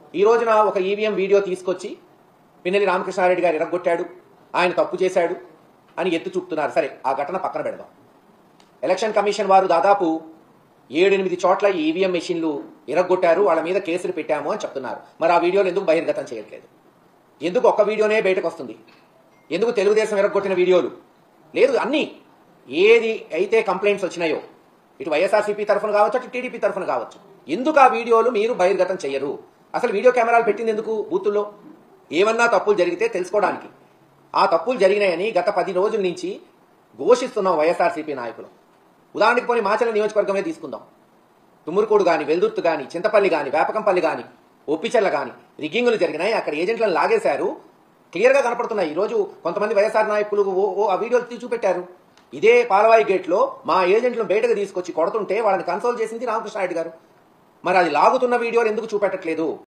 ఈ రోజున ఒక ఈవీఎం వీడియో తీసుకొచ్చి పిన్నెల్లి రామకృష్ణారెడ్డి గారు ఇరగొట్టాడు ఆయన తప్పు చేశాడు అని ఎత్తి చూపుతున్నారు సరే ఆ ఘటన పక్కన పెడదాం ఎలక్షన్ కమిషన్ వారు దాదాపు ఏడెనిమిది చోట్ల ఈ ఈవీఎం మెషిన్లు ఇరగొట్టారు వాళ్ళ మీద కేసులు పెట్టాము అని చెప్తున్నారు మరి ఆ వీడియోలు ఎందుకు బహిర్గతం చేయట్లేదు ఎందుకు ఒక్క వీడియోనే బయటకు వస్తుంది ఎందుకు తెలుగుదేశం ఎరగొట్టిన వీడియోలు లేదు అన్నీ ఏది అయితే కంప్లైంట్స్ వచ్చినాయో ఇటు వైఎస్ఆర్సీపీ తరఫున కావచ్చు అటు టీడీపీ తరఫున కావచ్చు ఎందుకు ఆ వీడియోలు మీరు బహిర్గతం చేయరు అసలు వీడియో కెమెరాలు పెట్టింది ఎందుకు బూతుల్లో ఏమన్నా తప్పులు జరిగితే తెలుసుకోవడానికి ఆ తప్పులు జరిగినాయని గత పది రోజుల నుంచి ఘోషిస్తున్నాం వైఎస్ఆర్సీపీ నాయకులు ఉదాహరణకి పోనీ మాచల నియోజకవర్గమే తీసుకుందాం తుమ్మురుకోడు గాని వెల్దుర్తి గాని చింతపల్లి గాని వేపకంపల్లి గాని ఒప్పిచెల్ల గాని రిగ్గింగులు జరిగినాయి అక్కడ ఏజెంట్లను లాగేశారు క్లియర్ గా కనపడుతున్నాయి ఈ రోజు కొంతమంది వైఎస్ఆర్ నాయకులు ఓ ఓ ఆ వీడియోలు తీసి చూపెట్టారు ఇదే పాలవాయి గేట్ లో మా ఏజెంట్లను బయటకు తీసుకొచ్చి కొడుతుంటే వాళ్ళని కన్సోల్ చేసింది రామకృష్ణారెడ్డి గారు మరి అది లాగుతున్న వీడియోలు ఎందుకు చూపెట్టట్లేదు